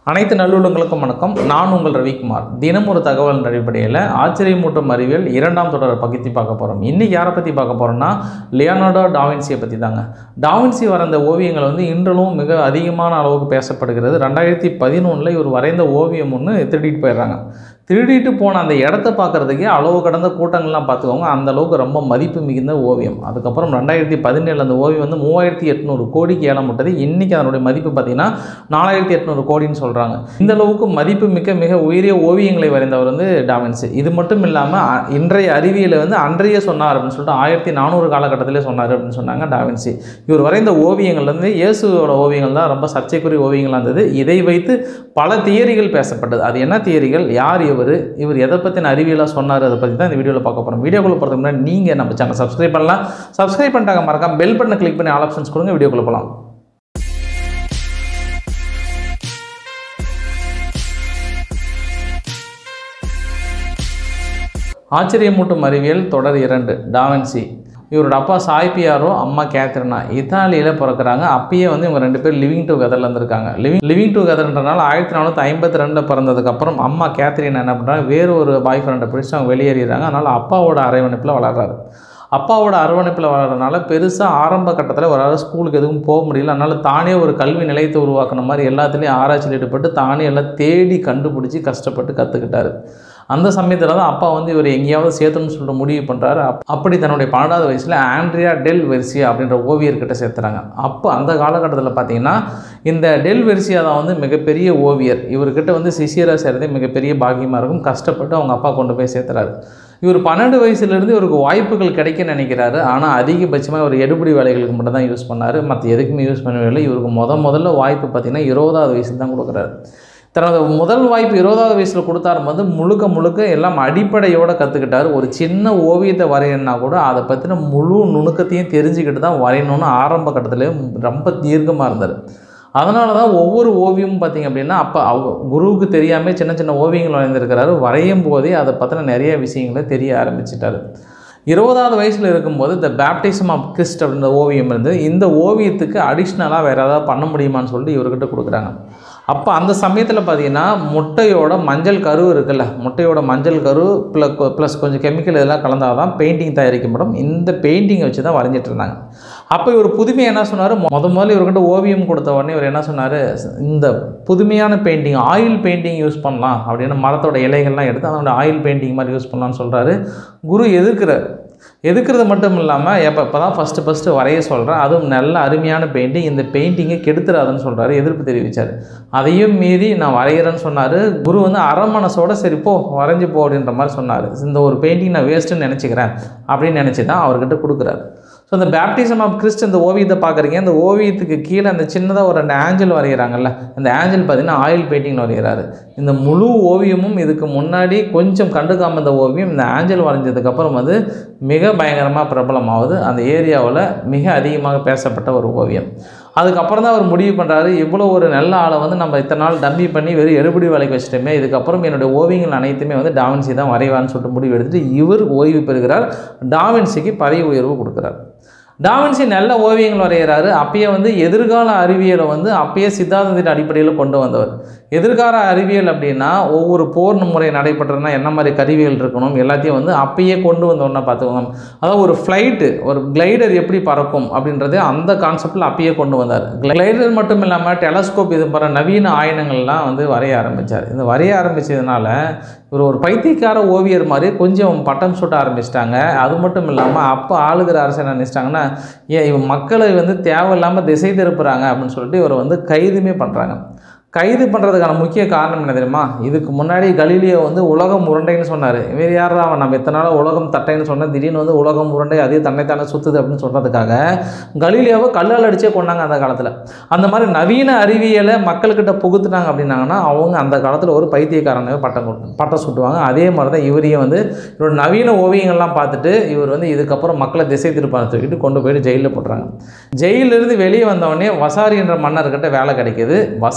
அனைத்து நல்லுள்ளங்களுக்கும் வணக்கம் நான் உங்கள் ரவிக்குமார் தினம் ஒரு தகவல் அடிப்படையில் ஆச்சரியமூட்டும் அறிவியல் இரண்டாம் தொடரை பற்றி பார்க்க போகிறோம் இன்றைக்கி யாரை பற்றி பார்க்க போகிறோம்னா லியோனார்டோ டாவின்சியை பற்றி தாங்க டாவின்சி வரைந்த ஓவியங்கள் வந்து இன்றளவும் மிக அதிகமான அளவுக்கு பேசப்படுகிறது ரெண்டாயிரத்தி பதினொன்றில் இவர் வரைந்த ஓவியம் ஒன்று திருடிட்டு போயிடுறாங்க திருடிட்டு போன அந்த இடத்த பார்க்குறதுக்கே அளவு கடந்த கூட்டங்கள்லாம் பார்த்துக்கோங்க அந்த அளவுக்கு ரொம்ப மதிப்பு மிகுந்த ஓவியம் அதுக்கப்புறம் ரெண்டாயிரத்தி பதினேழு அந்த ஓவியம் வந்து மூவாயிரத்தி எட்நூறு கோடிக்கு ஏலமிட்டது இன்றைக்கி அதனுடைய மதிப்பு பார்த்தீங்கன்னா நாலாயிரத்தி எட்நூறு கோடின்னு சொல்கிறாங்க இந்த அளவுக்கு மதிப்பு மிக்க மிக உயரிய ஓவியங்களை வரைந்தவர் வந்து டாவின்சி இது மட்டும் இல்லாமல் இன்றைய அறிவியலை வந்து அன்றைய சொன்னார் அப்படின்னு சொல்லிட்டு ஆயிரத்தி நானூறு காலகட்டத்திலே சொன்னார் அப்படின்னு சொன்னாங்க டாவின்சி இவர் வரைந்த ஓவியங்கள் வந்து இயேசுவோட ஓவியங்கள் தான் ரொம்ப சர்ச்சைக்குரிய ஓவியங்களாக இருந்தது இதை வைத்து பல தியரிகள் பேசப்பட்டது அது என்ன தியரிகள் யார் இவர் இவர் எதை பற்றின அறிவியலாக சொன்னார் அதை பற்றி தான் இந்த வீடியோவில் பார்க்க போகிறோம் வீடியோக்குள்ள போகிறதுக்கு முன்னாடி நீங்கள் நம்ம சேனல் சப்ஸ்கிரைப் பண்ணலாம் சப்ஸ்கிரைப் பண்ணிட்டாங்க மறக்காம பெல் பட்டனை கிளிக் பண்ணி ஆல் ஆப்ஷன்ஸ் கொடுங்க வீடியோக்குள்ள போகலாம் ஆச்சரியமூட்டும் அறிவியல் தொடர் இரண்டு டாவன்சி இவரோட அப்பா சாய்பியாரோ அம்மா கேத்ரினா இத்தாலியில் பிறக்கிறாங்க அப்பயே வந்து இவங்க ரெண்டு பேர் லிவிங் டுகெதரில் இருந்திருக்காங்க லிவிங் லிவிங் டுகெதர்ன்றனால ஆயிரத்தி நானூற்றி ஐம்பத்தி ரெண்டில் பிறந்ததுக்கப்புறம் அம்மா கேத்ரின் என்ன பண்ணுறாங்க வேறு ஒரு பாய் ஃப்ரெண்டை பிடிச்சி அவங்க வெளியேறிடுறாங்க அதனால் அப்பாவோட அரவணைப்பில் வளர்றாரு அப்பாவோட அரவணைப்பில் வளர்றதுனால பெருசாக ஆரம்ப கட்டத்தில் ஒரு ஸ்கூலுக்கு எதுவும் போக முடியல அதனால் தானே ஒரு கல்வி நிலையத்தை உருவாக்குன மாதிரி எல்லாத்துலேயும் ஆராய்ச்சியில் ஈடுபட்டு தானே எல்லாம் தேடி கண்டுபிடிச்சி கஷ்டப்பட்டு கற்றுக்கிட்டாரு அந்த சமயத்தில் தான் அப்பா வந்து இவர் எங்கேயாவது சேர்த்தணும்னு சொல்லிட்டு முடிவு பண்ணுறாரு அப் அப்படி தன்னுடைய பன்னெண்டாவது வயசில் ஆண்ட்ரியா டெல் வெர்சியா அப்படின்ற ஓவியர்கிட்ட சேர்த்துறாங்க அப்போ அந்த காலகட்டத்தில் பார்த்தீங்கன்னா இந்த டெல் வெர்சியா தான் வந்து மிகப்பெரிய ஓவியர் இவர்கிட்ட வந்து சிசியராக சேர்றதே மிகப்பெரிய பாக்கியமாக இருக்கும் கஷ்டப்பட்டு அவங்க அப்பா கொண்டு போய் சேர்த்துறாரு இவர் பன்னெண்டு வயசுலேருந்து இவருக்கு வாய்ப்புகள் கிடைக்க நினைக்கிறாரு ஆனால் அதிகபட்சமாக ஒரு எடுபடி வேலைகளுக்கு மட்டும் தான் யூஸ் பண்ணார் மற்ற எதுக்குமே யூஸ் பண்ணவே இல்லை இவருக்கு முத முதல்ல வாய்ப்பு பார்த்திங்கன்னா இருபதாவது வயசுல தான் கொடுக்குறாரு தனது முதல் வாய்ப்பு இருபதாவது வயசில் கொடுத்தாரு வந்து முழுக்க முழுக்க எல்லாம் அடிப்படையோடு கற்றுக்கிட்டார் ஒரு சின்ன ஓவியத்தை வரையணுன்னா கூட அதை பற்றின முழு நுணுக்கத்தையும் தெரிஞ்சுக்கிட்டு தான் வரையணும்னு ஆரம்ப கட்டத்தில் ரொம்ப தீர்க்கமாக இருந்தார் அதனால தான் ஒவ்வொரு ஓவியமும் பார்த்திங்க அப்படின்னா அப்போ அவ குருவுக்கு தெரியாமல் சின்ன சின்ன ஓவியங்கள் வரைந்திருக்கிறாரு வரையும் போதே அதை பற்றின நிறைய விஷயங்களை தெரிய ஆரம்பிச்சிட்டாரு இருபதாவது வயசில் இருக்கும்போது இந்த பேப்டிசம் ஆஃப் கிறிஸ்ட் அப்படின்ற ஓவியம் இருந்தது இந்த ஓவியத்துக்கு அடிஷ்னலாக வேறு ஏதாவது பண்ண முடியுமான்னு சொல்லிட்டு இவர்கிட்ட கொடுக்குறாங்க அப்போ அந்த சமயத்தில் பார்த்தீங்கன்னா முட்டையோட மஞ்சள் கரு இருக்குல்ல முட்டையோட மஞ்சள் கரு ப்ளஸ் ப்ளஸ் கொஞ்சம் கெமிக்கல் இதெல்லாம் கலந்தால் தான் பெயிண்டிங் தயாரிக்கப்படும் இந்த பெயிண்டிங்கை வச்சு தான் வரைஞ்சிட்டு இருந்தாங்க அப்போ இவர் புதுமை என்ன சொன்னார் முத முதல்ல இவர்கிட்ட ஓவியம் கொடுத்த உடனே இவர் என்ன சொன்னார் இந்த புதுமையான பெயிண்டிங் ஆயில் பெயிண்டிங் யூஸ் பண்ணலாம் அப்படின்னு மரத்தோட இலைகள்லாம் எடுத்து அதோட ஆயில் பெயிண்டிங் மாதிரி யூஸ் பண்ணலாம்னு சொல்கிறாரு குரு எதிர்க்கிறார் எதுக்கிறது மட்டும் இல்லாமல் எப்போ இப்போ தான் ஃபஸ்ட்டு ஃபஸ்ட்டு வரைய சொல்கிறேன் அதுவும் நல்ல அருமையான பெயிண்டிங் இந்த பெயிண்டிங்கை கெடுத்துறாதுன்னு சொல்கிறாரு எதிர்ப்பு தெரிவித்தார் அதையும் மீறி நான் வரைகிறேன்னு சொன்னார் குரு வந்து அரை மனசோட சரி போ வரைஞ்சி போ அப்படின்ற மாதிரி சொன்னார் இந்த ஒரு பெயிண்டிங் நான் வேஸ்ட்டுன்னு நினச்சிக்கிறேன் அப்படின்னு நினச்சி தான் அவர்கிட்ட கொடுக்குறாரு ஸோ இந்த பேப்டிசம் ஆஃப் கிறிஸ்ட் இந்த ஓவியத்தை பார்க்குறீங்க இந்த ஓவியத்துக்கு கீழே அந்த சின்னதாக ஒரு ரெண்டு ஆஞ்சல் வரைகிறாங்கல்ல அந்த ஆஞ்சல் பார்த்திங்கன்னா ஆயில் பெயிண்டிங்கில் வரைகிறாரு இந்த முழு ஓவியமும் இதுக்கு முன்னாடி கொஞ்சம் கண்டுக்காம இந்த ஓவியம் இந்த ஆஞ்சல் வரைஞ்சதுக்கப்புறம் வந்து மிக பயங்கரமாக பிரபலமாகுது அந்த ஏரியாவில் மிக அதிகமாக பேசப்பட்ட ஒரு ஓவியம் அதுக்கப்புறம் தான் அவர் முடிவு பண்ணுறாரு இவ்வளோ ஒரு நல்ல ஆளை வந்து நம்ம இத்தனை நாள் டம்மி பண்ணி வெறும் எடுபடி வேலைக்கு வச்சுட்டோமே இதுக்கப்புறம் என்னுடைய ஓவியங்கள் அனைத்துமே வந்து டாவின்சி தான் வரைவான்னு சொல்லிட்டு முடிவு எடுத்துட்டு இவர் ஓய்வு பெறுகிறார் டாவின்சிக்கு பதவி உயர்வு கொடுக்குறார் டாவின்சி நல்ல ஓவியங்கள் வரைகிறாரு அப்பயே வந்து எதிர்கால அறிவியலை வந்து அப்பயே சித்தாந்தத்தின் அடிப்படையில் கொண்டு வந்தவர் எதிர்கால அறிவியல் அப்படின்னா ஒவ்வொரு போர் முறை நடைபெற்றதுனா என்ன மாதிரி கருவிகள் இருக்கணும் எல்லாத்தையும் வந்து அப்பயே கொண்டு வந்தோன்னா பார்த்துக்கோங்க அதாவது ஒரு ஃப்ளைட்டு ஒரு கிளைடர் எப்படி பறக்கும் அப்படின்றது அந்த கான்செப்டில் அப்பயே கொண்டு வந்தார் கிளைடர் மட்டும் இல்லாமல் டெலஸ்கோப் இது போகிற நவீன ஆயுதங்கள்லாம் வந்து வரைய ஆரம்பித்தார் இந்த வரைய ஆரம்பித்ததுனால இவர் ஒரு பைத்தியக்கார ஓவியர் மாதிரி கொஞ்சம் பட்டம் சுட்ட ஆரம்பிச்சிட்டாங்க அது மட்டும் இல்லாமல் அப்போ ஆளுகிற அரசு என்ன நினச்சிட்டாங்கன்னா ஏன் இவன் மக்களை வந்து தேவையில்லாமல் திசை திருப்புறாங்க அப்படின்னு சொல்லிட்டு இவரை வந்து கைதுமே பண்ணுறாங்க கைது பண்ணுறதுக்கான முக்கிய காரணம் என்ன தெரியுமா இதுக்கு முன்னாடி கலீலியோ வந்து உலகம் உருண்டைன்னு சொன்னார் வேறு யாரா அவன் நம்ம எத்தனை நாள் உலகம் தட்டைன்னு சொன்னால் திடீர்னு வந்து உலகம் உருண்டை அதே தன்னைத்தானே சுற்றுது அப்படின்னு சொல்கிறதுக்காக கலீலியோவை கல்லால் அடிச்சே கொண்டாங்க அந்த காலத்தில் அந்த மாதிரி நவீன அறிவியலை மக்கள்கிட்ட புகுத்துனாங்க அப்படின்னாங்கன்னா அவங்க அந்த காலத்தில் ஒரு பைத்தியக்காரனவே பட்டம் கொடு பட்டம் சுட்டுவாங்க அதே மாதிரி தான் இவரையும் வந்து இவரோட நவீன ஓவியங்கள்லாம் பார்த்துட்டு இவர் வந்து இதுக்கப்புறம் மக்களை திசை திருப்பான தூக்கிட்டு கொண்டு போயிட்டு ஜெயிலில் போட்டுறாங்க ஜெயிலிருந்து வெளியே வந்தவொடனே வசாரி என்ற மன்னர்கிட்ட வேலை கிடைக்கிது வசாரி என்ற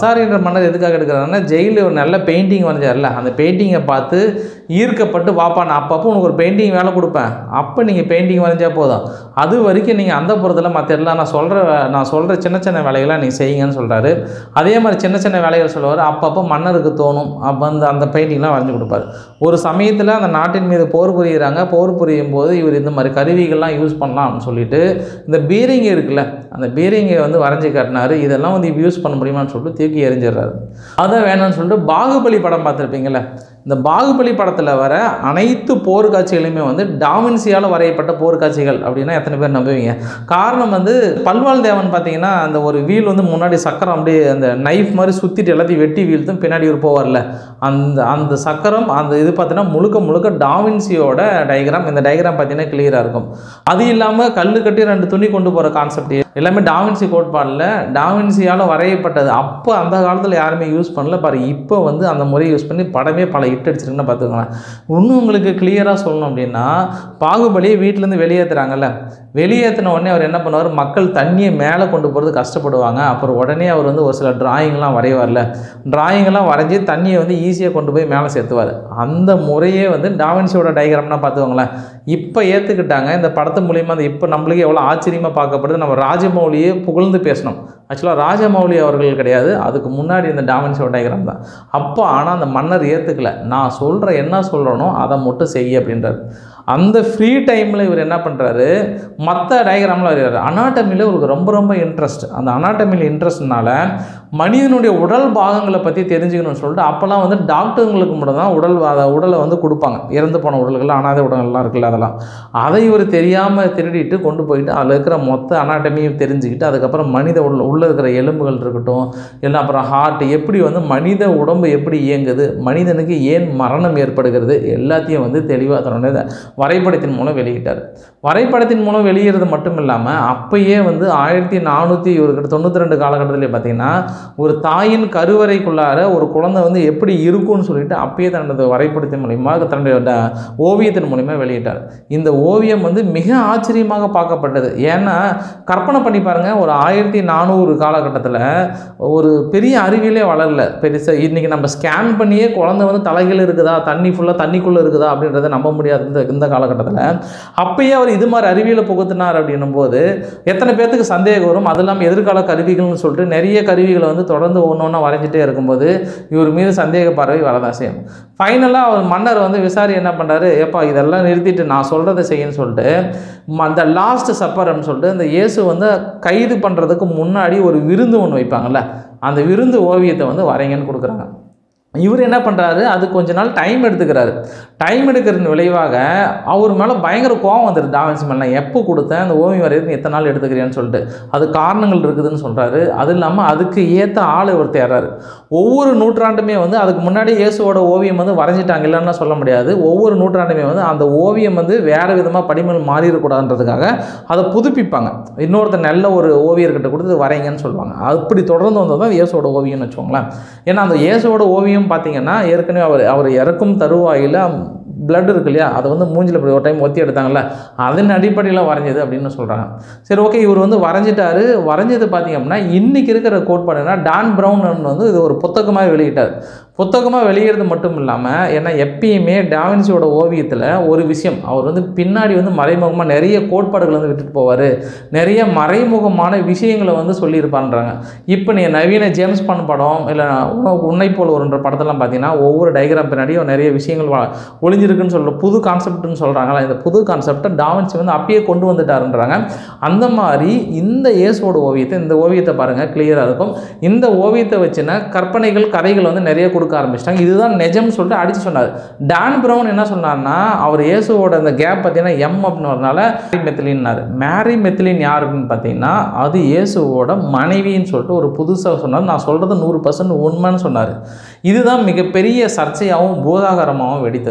மன்னர் எதுக்காக எடுக்கிறாருன்னா ஜெயிலில் ஒரு நல்ல பெயிண்டிங் வரைஞ்சார்ல அந்த பெயிண்டிங்கை பார்த்து ஈர்க்கப்பட்டு வாப்பா நான் அப்பப்போ உனக்கு ஒரு பெயிண்டிங் வேலை கொடுப்பேன் அப்போ நீங்கள் பெயிண்டிங் வரைஞ்சா போதும் அது வரைக்கும் நீங்கள் அந்த புறத்தில் மற்ற எல்லாம் நான் சொல்கிற நான் சொல்கிற சின்ன சின்ன வேலைகளை நீங்கள் செய்யுங்கன்னு சொல்கிறாரு அதே மாதிரி சின்ன சின்ன வேலைகள் சொல்லுவார் அப்பப்போ மன்னருக்கு தோணும் அப்போ அந்த அந்த பெயிண்டிங்லாம் வரைஞ்சி கொடுப்பாரு ஒரு சமயத்தில் அந்த நாட்டின் மீது போர் புரியுறாங்க போர் புரியும் போது இவர் இந்த மாதிரி கருவிகள்லாம் யூஸ் பண்ணலாம் அப்படின்னு சொல்லிட்டு இந்த பீரிங்கை இருக்குல்ல அந்த பீரிங்கை வந்து வரைஞ்சி காட்டினாரு இதெல்லாம் வந்து யூஸ் பண்ண முடியுமான்னு சொல்லிட்டு தூக்கி எறிஞ்சிடுறாரு அதை வேணாம்னு சொல்லிட்டு பாகுபலி படம் பார்த்துருப்பீங்கள்ல இந்த பாகுபலி படத்தில் வர அனைத்து போர் காட்சிகளுமே வந்து டாவின்சியால் வரையப்பட்ட போர் காட்சிகள் அப்படின்னா எத்தனை பேர் நம்புவீங்க காரணம் வந்து பல்வாள் தேவன் பார்த்தீங்கன்னா அந்த ஒரு வீல் வந்து முன்னாடி சக்கரம் அப்படியே அந்த நைஃப் மாதிரி சுற்றிட்டு எல்லாத்தையும் வெட்டி வீழ்த்தும் பின்னாடி ஒரு போவார்ல அந்த அந்த சக்கரம் அந்த இது பார்த்தீங்கன்னா முழுக்க முழுக்க டாவின்சியோட டயக்ராம் இந்த டயக்ராம் பார்த்தீங்கன்னா கிளியராக இருக்கும் அது இல்லாமல் கல் கட்டி ரெண்டு துணி கொண்டு போகிற கான்செப்ட் எல்லாமே டாவின்சி கோட்பாடில் டாவின்சியால் வரையப்பட்டது அப்போ அந்த காலத்தில் யாருமே யூஸ் பண்ணல பாரு இப்போ வந்து அந்த முறையை யூஸ் பண்ணி படமே பல ஹிட் அடிச்சிருக்குன்னு பார்த்துக்கோங்களேன் இன்னும் உங்களுக்கு கிளியராக சொல்லணும் அப்படின்னா பாகுபலியை வீட்டிலேருந்து வெளியேற்றுறாங்கல்ல வெளியேற்றின உடனே அவர் என்ன பண்ணுவார் மக்கள் தண்ணியை மேலே கொண்டு போகிறது கஷ்டப்படுவாங்க அப்புறம் உடனே அவர் வந்து ஒரு சில டிராயிங்லாம் வரைவார்ல டிராயிங்கெல்லாம் வரைஞ்சி தண்ணியை வந்து ஈஸியாக கொண்டு போய் மேலே சேர்த்துவார் அந்த முறையே வந்து டாவின்சியோட டயக்ராம்னா பார்த்துக்கோங்களேன் இப்போ ஏற்றுக்கிட்டாங்க இந்த படத்து மூலியமாக அந்த இப்போ நம்மளுக்கு எவ்வளோ ஆச்சரியமாக பார்க்கப்படுது நம்ம ராஜமௌலியே புகழ்ந்து பேசணும் ஆக்சுவலாக ராஜமௌலி அவர்கள் கிடையாது அதுக்கு முன்னாடி இந்த டாவின்சியோட டயக்ராம் தான் அப்போ ஆனால் அந்த மன்னர் ஏற்றுக்கல நான் சொல்கிற என்ன சொல்கிறேனோ அதை மட்டும் செய் அப்படின்றார் அந்த ஃப்ரீ டைமில் இவர் என்ன பண்ணுறாரு மற்ற டயக்ராமில் வரைகிறார் அனாட்டமியில் இவருக்கு ரொம்ப ரொம்ப இன்ட்ரெஸ்ட் அந்த அனாட்டமியில் இன்ட்ரெஸ்ட்னால மனிதனுடைய உடல் பாகங்களை பற்றி தெரிஞ்சுக்கணும்னு சொல்லிட்டு அப்போல்லாம் வந்து டாக்டருங்களுக்கு மட்டும் தான் உடல் அதை உடலை வந்து கொடுப்பாங்க இறந்து போன உடல்கள் அனாதை உடல்கள்லாம் இருக்குல்ல அதெல்லாம் அதை இவர் தெரியாமல் திருடிட்டு கொண்டு போயிட்டு அதில் இருக்கிற மொத்த அனாட்டமியும் தெரிஞ்சுக்கிட்டு அதுக்கப்புறம் மனித உடல் உள்ளே இருக்கிற எலும்புகள் இருக்கட்டும் இல்லை அப்புறம் ஹார்ட் எப்படி வந்து மனித உடம்பு எப்படி இயங்குது மனிதனுக்கு ஏன் மரணம் ஏற்படுகிறது எல்லாத்தையும் வந்து தெளிவாக தன்னுடைய வரைபடத்தின் மூலம் வெளியிட்டார் வரைபடத்தின் மூலம் வெளியிடுறது மட்டும் இல்லாமல் அப்பயே வந்து ஆயிரத்தி நானூற்றி இவர்கிட்ட தொண்ணூற்றி ரெண்டு காலகட்டத்திலே பார்த்தீங்கன்னா ஒரு தாயின் கருவறைக்குள்ளார ஒரு குழந்தை வந்து எப்படி இருக்கும்னு சொல்லிட்டு அப்பயே தனது வரைபடத்தின் மூலியமாக தன்னுடைய ட- ஓவியத்தின் மூலியமாக வெளியிட்டார் இந்த ஓவியம் வந்து மிக ஆச்சரியமாக பார்க்கப்பட்டது ஏன்னா கற்பனை பண்ணி பாருங்கள் ஒரு ஆயிரத்தி நானூறு காலகட்டத்தில் ஒரு பெரிய அறிவியலே வளரல பெருசாக இன்றைக்கி நம்ம ஸ்கேன் பண்ணியே குழந்தை வந்து தலைகள் இருக்குதா தண்ணி ஃபுல்லாக தண்ணிக்குள்ளே இருக்குதா அப்படின்றத நம்ப முடியாது இந்த இந்த காலகட்டத்தில் அப்பயே அவர் இது மாதிரி அறிவியலை புகுத்தினார் அப்படின்னும் போது எத்தனை பேர்த்துக்கு சந்தேகம் வரும் அது இல்லாமல் எதிர்கால கருவிகள்னு சொல்லிட்டு நிறைய கருவிகளை வந்து தொடர்ந்து ஒன்று ஒன்றா வரைஞ்சிட்டே இருக்கும்போது இவர் மீது சந்தேக பார்வை வரதான் செய்யும் ஃபைனலாக அவர் மன்னர் வந்து விசாரி என்ன பண்ணுறாரு ஏப்பா இதெல்லாம் நிறுத்திட்டு நான் சொல்கிறத செய்யன்னு சொல்லிட்டு ம- அந்த லாஸ்ட் சப்பர்னு சொல்லிட்டு இந்த இயேசு வந்து கைது பண்ணுறதுக்கு முன்னாடி ஒரு விருந்து ஒன்று வைப்பாங்கல்ல அந்த விருந்து ஓவியத்தை வந்து வரைங்கன்னு கொடுக்குறாங்க இவர் என்ன பண்ணுறாரு அது கொஞ்ச நாள் டைம் எடுத்துக்கிறாரு டைம் எடுக்கிறதன் விளைவாக அவர் மேலே பயங்கர கோவம் வந்துடுது டாவின்சி மேலே நான் எப்போ கொடுத்தேன் அந்த ஓவியம் வரையறதுக்கு எத்தனை நாள் எடுத்துக்கிறேன்னு சொல்லிட்டு அது காரணங்கள் இருக்குதுன்னு சொல்கிறாரு அது இல்லாமல் அதுக்கு ஏற்ற ஆள் இவர் தேர்றாரு ஒவ்வொரு நூற்றாண்டுமே வந்து அதுக்கு முன்னாடி இயேசுவோட ஓவியம் வந்து வரைஞ்சிட்டாங்க இல்லைன்னா சொல்ல முடியாது ஒவ்வொரு நூற்றாண்டுமே வந்து அந்த ஓவியம் வந்து வேறு விதமாக படிமல் மாறிடக்கூடாதுன்றதுக்காக அதை புதுப்பிப்பாங்க இன்னொருத்தர் நல்ல ஒரு ஓவியர்கிட்ட கொடுத்து இது வரைங்கன்னு சொல்லுவாங்க அப்படி தொடர்ந்து வந்தது தான் இயேசுவோட ஓவியம்னு வச்சுக்கோங்களேன் ஏன்னா அந்த இயேசுவோட ஓவியம் பார்த்தீங்கன்னா ஏற்கனவே அவர் அவர் இறக்கும் தருவாயில் பிளட் இருக்கு இல்லையா அதை வந்து மூஞ்சில் இப்படி ஒரு டைம் ஒத்தி எடுத்தாங்கல்ல அதன் அடிப்படையில் வரைஞ்சது அப்படின்னு சொல்கிறாங்க சரி ஓகே இவர் வந்து வரைஞ்சிட்டாரு வரைஞ்சது பார்த்தீங்க அப்படின்னா இன்றைக்கி இருக்கிற கோட்பாடுனா டான் ப்ரௌன் வந்து இது ஒரு புத்தகமாக வெளியிட்டார் புத்தகமாக வெளியிடுறது மட்டும் இல்லாமல் ஏன்னா எப்பயுமே டாவின்சியோட ஓவியத்தில் ஒரு விஷயம் அவர் வந்து பின்னாடி வந்து மறைமுகமாக நிறைய கோட்பாடுகளை வந்து விட்டுட்டு போவார் நிறைய மறைமுகமான விஷயங்களை வந்து சொல்லியிருப்பான்றாங்க இப்போ நீ நவீன ஜேம்ஸ் பாண்ட் படம் இல்லை உன்னை போல் ஒருன்ற படத்தெல்லாம் பார்த்தீங்கன்னா ஒவ்வொரு டயக்ராம் பின்னாடியும் நிறைய விஷயங்கள் வ- ஒளிஞ்சிருக்குன்னு சொல்கிற புது கான்செப்ட்னு சொல்கிறாங்களா இந்த புது கான்செப்டை டாவின்சி வந்து அப்பயே கொண்டு வந்துட்டாருன்றாங்க அந்த மாதிரி இந்த இயேசுவோட ஓவியத்தை இந்த ஓவியத்தை பாருங்கள் கிளியராக இருக்கும் இந்த ஓவியத்தை வச்சுன கற்பனைகள் கதைகள் வந்து நிறைய கொடுக்க ஆரம்பிச்சிட்டாங்க இதுதான் நிஜம்னு சொல்லிட்டு அடித்து சொன்னார் டான் ப்ரௌன் என்ன சொன்னார்னா அவர் இயேசுவோட அந்த கேப் பார்த்தீங்கன்னா எம் அப்படின்னு வரனால மேரி மெத்திலின்னாரு மேரி மெத்திலின் யார் அப்படின்னு பார்த்தீங்கன்னா அது இயேசுவோட மனைவின்னு சொல்லிட்டு ஒரு புதுசாக சொன்னார் நான் சொல்கிறது நூறு பர்சன்ட் உண்மைன்னு சொன்னார் இதுதான் மிகப்பெரிய சர்ச்சையாகவும் பூதாகரமாகவும் வெடித்தது இது வந்து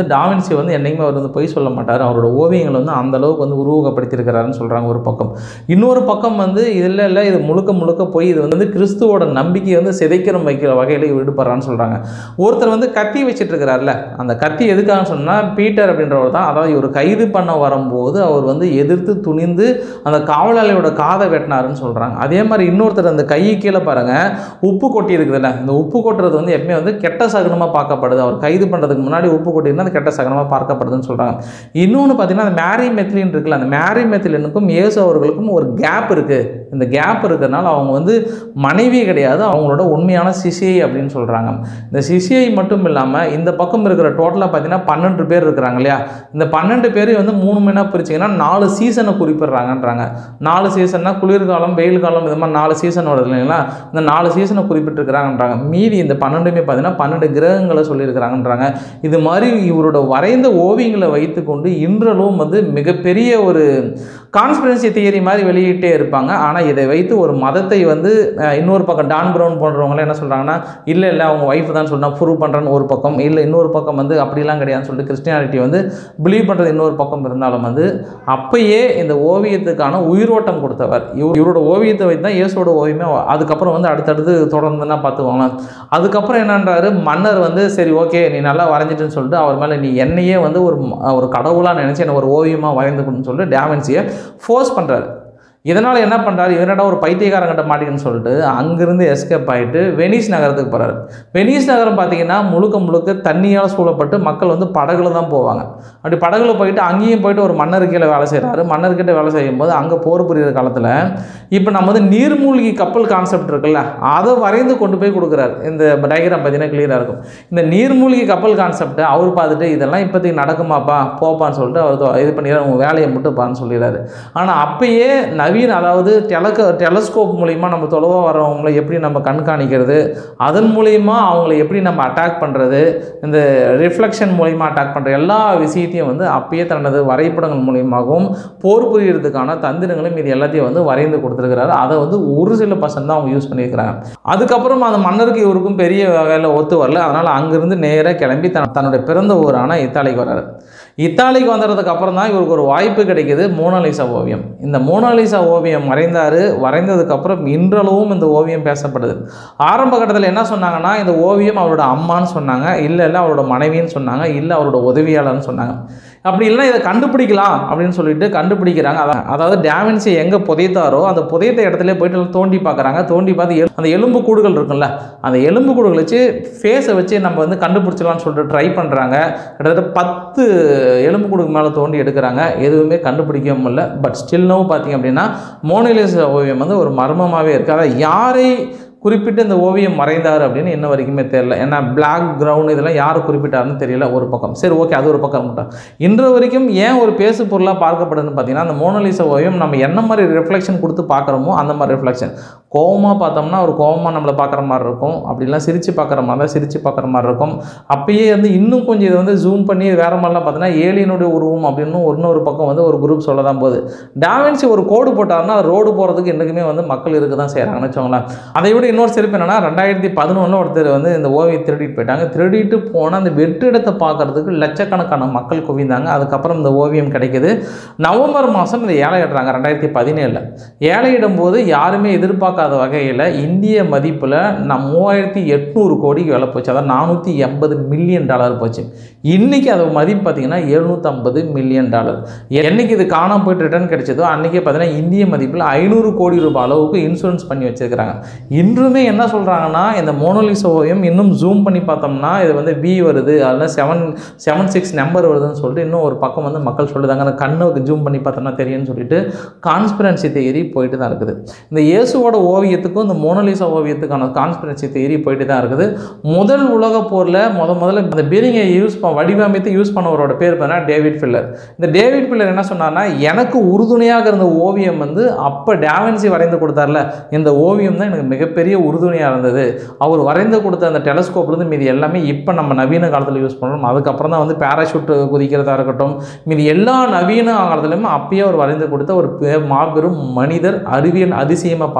வந்து டாவின்சி வந்து என்றைக்குமே அவர் வந்து பொய் சொல்ல மாட்டார் அவரோட ஓவியங்கள் வந்து அந்த அளவுக்கு வந்து உருவகப்படுத்தியிருக்கிறாருன்னு சொல்கிறாங்க ஒரு பக்கம் இன்னொரு பக்கம் வந்து இதில் இல்லை இது முழுக்க முழுக்க போய் இது வந்து கிறிஸ்துவோட நம்பிக்கையை வந்து சிதைக்கிற வைக்கிற வகையில் ஈடுபடுறான்னு சொல்கிறாங்க ஒருத்தர் வந்து கத்தி வச்சுட்டு இருக்கிறார்ல அந்த கத்தி எதுக்காக சொன்னால் பீட்டர் அப்படின்றவர் தான் அதாவது இவர் கைது பண்ண வரும்போது அவர் வந்து எதிர்த்து துணிந்து அந்த காவலாளியோட காதை வெட்டினாருன்னு சொல்கிறாங்க அதே மாதிரி இன்னொருத்தர் அந்த கையை கீழே பாருங்கள் உப்பு கொட்டி இருக்குதுல்ல இந்த உப்பு கொட்டுறது வந்து எப்பவுமே வந்து கெட்ட சகுனமாக பார்க்கப்படுது அவர் கைது பண்ணுறதுக்கு முன்னாடி உப்பு கொட்டிருந்தா அது கெட்ட சகுனமாக பார்க்கப்படுதுன்னு சொல்கிறாங்க இன்னொன்று பார்த்தீங்கன்னா அந்த மேரி மெத்திலின் இருக்குல்ல அந்த மேரி மெத்திலினுக்கும் இயேசு அவர்களுக்கும் ஒரு கேப் இருக்குது இந்த கேப் இருக்கிறதுனால அவங்க வந்து மனைவி கிடையாது அவங்களோட உண்மையான சிசிஐ அப்படின்னு சொல்கிறாங்க இந்த சிசிஐ மட்டும் இல்லாமல் இந்த பக்கம் இருக்கிற டோட்டலாக பார்த்தீங்கன்னா பன்னெண்டு பேர் இருக்கிறாங்க இல்லையா இந்த பன்னெண்டு பேர் வந்து மூணு மணினா பிரிச்சிங்கன்னா நாலு சீசனை குறிப்பிடுறாங்கன்றாங்க நாலு சீசன்னா குளிர்காலம் வெயில் காலம் இது மாதிரி நாலு சீசன் வருது இல்லைங்களா இந்த நாலு சீசனை குறிப்பிட்டிருக்கிறாங்கன்றாங்க மீதி இந்த பன்னெண்டுமே பார்த்தீங்கன்னா பன்னெண்டு கிரகங்களை சொல்லியிருக்கிறாங்கன்றாங்க இது மாதிரி இவரோட வரைந்த ஓவியங்களை வைத்துக்கொண்டு இன்றளவும் வந்து மிகப்பெரிய ஒரு கான்ஸ்பிரன்சி தியரி மாதிரி வெளியிட்டே இருப்பாங்க ஆனால் இதை வைத்து ஒரு மதத்தை வந்து அஹ், இன்னொரு பக்கம் டான் ப்ரௌன் போன்றவங்களாம் என்ன சொல்கிறாங்கன்னா இல்லை இல்லை அவங்க ஒய்ஃப் தான் சொன்னா ப்ரூவ் பண்ணுறேன்னு ஒரு பக்கம் இல்லை இன்னொரு பக்கம் வந்து அப்படிலாம் கிடையாதுன்னு சொல்லிட்டு கிறிஸ்டியானிட்டி வந்து பிலீவ் பண்ணுறது இன்னொரு பக்கம் இருந்தாலும் வந்து அப்பயே இந்த ஓவியத்துக்கான உயிரோட்டம் கொடுத்தவர் இவ- இவரோட ஓவியத்தை வைத்து தான் இயேசுவோட ஓவியமே அதுக்கப்புறம் வந்து அடுத்தடுத்து தொடர்ந்துன்னா பார்த்துக்கோங்களேன் அதுக்கப்புறம் என்னன்றாரு மன்னர் வந்து சரி ஓகே நீ நல்லா வரைஞ்சிட்டுன்னு சொல்லிட்டு அவர் மேலே நீ என்னையே வந்து ஒரு ம- ஒரு கடவுளாக நினச்சி என்ன ஒரு ஓவியமாக வரைந்து கொடுன்னு சொல்லிட்டு டேவன்சியை ஃபோர்ஸ் பண்ணுறாரு இதனால் என்ன பண்ணுறாரு இவனடா ஒரு பைத்தியக்காரங்கிட்ட மாட்டிக்கன்னு சொல்லிட்டு அங்கேருந்து எஸ்கேப் ஆகிட்டு வெனிஸ் நகரத்துக்கு போகிறாரு வெனிஸ் நகரம் பார்த்தீங்கன்னா முழுக்க முழுக்க தண்ணியால் சூழப்பட்டு மக்கள் வந்து படகுல தான் போவாங்க அப்படி படகுல போயிட்டு அங்கேயும் போயிட்டு ஒரு மன்னர் கீழே வேலை செய்கிறாரு மன்னர்கிட்ட வேலை செய்யும்போது அங்கே போர் புரியுற காலத்தில் இப்போ நம்ம வந்து நீர்மூழ்கி கப்பல் கான்செப்ட் இருக்குல்ல அதை வரைந்து கொண்டு போய் கொடுக்குறாரு இந்த டயக்ராம் பார்த்தீங்கன்னா கிளியராக இருக்கும் இந்த நீர்மூழ்கி கப்பல் கான்செப்டை அவர் பார்த்துட்டு இதெல்லாம் இப்போதைக்கு நடக்குமாப்பா போப்பான்னு சொல்லிட்டு அவர் தொ- இது பண்ணிடுறாரு உங்கள் வேலையை மட்டும் பான்னு சொல்லிடுறாரு ஆனால் அப்பயே நவீன அதாவது டெலக டெலஸ்கோப் மூலிமா நம்ம தொலைவாக வரவங்களை எப்படி நம்ம கண்காணிக்கிறது அதன் மூலிமா அவங்கள எப்படி நம்ம அட்டாக் பண்ணுறது இந்த ரிஃப்ளெக்ஷன் மூலிமா அட்டாக் பண்ணுற எல்லா விஷயத்தையும் வந்து அப்பயே தனது வரைபடங்கள் மூலியமாகவும் போர் புரியறதுக்கான தந்திரங்களும் இது எல்லாத்தையும் வந்து வரைந்து கொடுத்துருக்கிறாரு அதை வந்து ஒரு சில பர்சன்ட் தான் அவங்க யூஸ் பண்ணியிருக்கிறாங்க அதுக்கப்புறம் அந்த மன்னருக்கு இவருக்கும் பெரிய வகையில் ஒத்து வரல அதனால் அங்கேருந்து நேராக கிளம்பி தன் தன்னுடைய பிறந்த ஊரான இத்தாலிக்கு வர்றாரு இத்தாலிக்கு வந்ததுக்கு அப்புறம் தான் இவருக்கு ஒரு வாய்ப்பு கிடைக்குது மோனாலிசா ஓவியம் இந்த மோனாலிசா ஓவியம் வரைந்தார் வரைந்ததுக்கப்புறம் இன்றளவும் இந்த ஓவியம் பேசப்படுது ஆரம்ப கட்டத்தில் என்ன சொன்னாங்கன்னா இந்த ஓவியம் அவரோட அம்மான்னு சொன்னாங்க இல்லை இல்லை அவரோட மனைவின்னு சொன்னாங்க இல்லை அவரோட உதவியாளர்னு சொன்னாங்க அப்படி இல்லைன்னா இதை கண்டுபிடிக்கலாம் அப்படின்னு சொல்லிட்டு கண்டுபிடிக்கிறாங்க அதான் அதாவது டேவின்சி எங்கே புதைத்தாரோ அந்த புதைத்த இடத்துல போயிட்டு எல்லாம் தோண்டி பார்க்குறாங்க தோண்டி பார்த்து எலு- அந்த எலும்பு கூடுகள் இருக்குல்ல அந்த எலும்பு கூடுகள் வச்சு ஃபேஸை வச்சு நம்ம வந்து கண்டுபிடிச்சிடலாம்னு சொல்லிட்டு ட்ரை பண்ணுறாங்க கிட்டத்தட்ட பத்து எலும்பு கூடுக்கு மேலே தோண்டி எடுக்கிறாங்க எதுவுமே கண்டுபிடிக்க முடியல பட் ஸ்டில் நோ பார்த்தீங்க அப்படின்னா மோனலிசா ஓவியம் வந்து ஒரு மர்மமாகவே இருக்குது அதாவது யாரை குறிப்பிட்டு இந்த ஓவியம் மறைந்தார் அப்படின்னு இன்ன வரைக்குமே தெரியல ஏன்னா பிளாக் கிரவுண்ட் இதெல்லாம் யார் குறிப்பிட்டாருன்னு தெரியல ஒரு பக்கம் சரி ஓகே அது ஒரு பக்கம் மட்டும் இன்று வரைக்கும் ஏன் ஒரு பேசு பொருளாக பார்க்கப்படுதுன்னு பார்த்தீங்கன்னா அந்த மோனலிசா ஓவியம் நம்ம என்ன மாதிரி ரிஃப்ளெக்ஷன் கொடுத்து பார்க்குறோமோ அந்த மாதிரி ரிஃப்ளெக்ஷன் கோவமாக பார்த்தோம்னா ஒரு கோவமாக நம்மளை பார்க்குற மாதிரி இருக்கும் அப்படிலாம் சிரித்து பார்க்குற மாதிரி தான் சிரித்து பார்க்குற மாதிரி இருக்கும் அப்பயே வந்து இன்னும் கொஞ்சம் இதை வந்து ஜூம் பண்ணி வேறு மாதிரிலாம் பார்த்தோன்னா ஏலியனுடைய உருவம் அப்படின்னு இன்னொரு பக்கம் வந்து ஒரு குரூப் சொல்ல தான் போகுது டாவின்சி ஒரு கோடு போட்டாருன்னா அது ரோடு போகிறதுக்கு என்றைக்குமே வந்து மக்கள் இருக்க தான் செய்கிறாங்கன்னு வச்சுக்கோங்களேன் அதை விட இன்னொரு சிறப்பு என்னன்னா ரெண்டாயிரத்தி பதினொன்றில் ஒருத்தர் வந்து இந்த ஓவியம் திருடிட்டு போயிட்டாங்க திருடிட்டு போன அந்த வெற்றிடத்தை பார்க்கறதுக்கு லட்சக்கணக்கான மக்கள் குவிந்தாங்க அதுக்கப்புறம் இந்த ஓவியம் கிடைக்குது நவம்பர் மாதம் இந்த ஏழையிடுறாங்க ரெண்டாயிரத்தி பதினேழில் ஏழையிடும் போது யாருமே எதிர்பார்க்காத வகையில் இந்திய மதிப்பில் நம் மூவாயிரத்தி எட்நூறு கோடிக்கு விலை போச்சு அதாவது நானூற்றி எண்பது மில்லியன் டாலர் போச்சு இன்றைக்கி அது மதிப்பு பார்த்தீங்கன்னா எழுநூற்றம்பது மில்லியன் டாலர் என்னைக்கு இது காணாம போயிட்டு ரிட்டர்ன் கிடைச்சதோ அன்றைக்கே பார்த்தீங்கன்னா இந்திய மதிப்பில் ஐநூறு கோடி ரூபாய் அளவுக்கு இன்சூரன்ஸ் பண்ணி வச்சிருக்கிறாங்க இன்றுமே என்ன சொல்கிறாங்கன்னா இந்த மோனோலிஸ் ஓவியம் இன்னும் ஜூம் பண்ணி பார்த்தோம்னா இது வந்து பி வருது அதில் செவன் செவன் சிக்ஸ் நம்பர் வருதுன்னு சொல்லிட்டு இன்னும் ஒரு பக்கம் வந்து மக்கள் சொல்லுதாங்க அந்த கண்ணுக்கு ஜூம் பண்ணி பார்த்தோம்னா தெரியும்னு சொல்லிட்டு கான்ஸ்பிரன்சி தேரி போயிட்டு தான் இருக்குது இந்த இயேசுவோட ஓவியத்துக்கும் இந்த மோனலிசா ஓவியத்துக்கான கான்ஸ்பிரன்சி தேரி போயிட்டு தான் இருக்குது முதல் உலக போரில் முத முதல்ல இந்த பீரிங்கை யூஸ் ப வடிவமைத்து யூஸ் பண்ணவரோட பேர் பார்த்தா டேவிட் ஃபில்லர் இந்த டேவிட் ஃபில்லர் என்ன சொன்னார்னா எனக்கு உறுதுணையாக இருந்த ஓவியம் வந்து அப்போ டேவன்சி வரைந்து கொடுத்தார்ல இந்த ஓவியம் தான் எனக்கு மிகப்பெரிய உறுதுணையாக இருந்தது அவர் வரைந்து கொடுத்த அந்த டெலஸ்கோப்லேருந்து மீதி எல்லாமே இப்போ நம்ம நவீன காலத்தில் யூஸ் பண்ணுறோம் அதுக்கப்புறம் தான் வந்து பேராஷூட் குதிக்கிறதா இருக்கட்டும் மீதி எல்லா நவீன காலத்துலையுமே அப்பயே அவர் வரைந்து கொடுத்த ஒரு பே- மாபெரும் மனிதர் அறிவியல் அதிசயமாக பார்க்கப்பட்டார்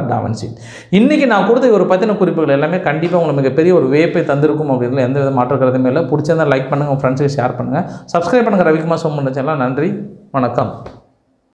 லியோனார்டோ டாவன்சி இன்றைக்கி நான் கொடுத்த ஒரு பற்றின குறிப்புகள் எல்லாமே கண்டிப்பாக உங்களுக்கு மிகப்பெரிய ஒரு வேப்பை தந்திருக்கும் அப்படின்றதுல எந்த வித மாற்ற கருத்துமே இல்லை பிடிச்சிருந்தா லைக் பண்ணுங்கள் உங்கள் ஃப்ரெண்ட்ஸுக்கு ஷேர் பண்ணுங்கள் சப்ஸ்கிரைப் பண்ணுங்கள் ரவிக்குமார் சோமன் சேனல் நன்றி வணக்கம்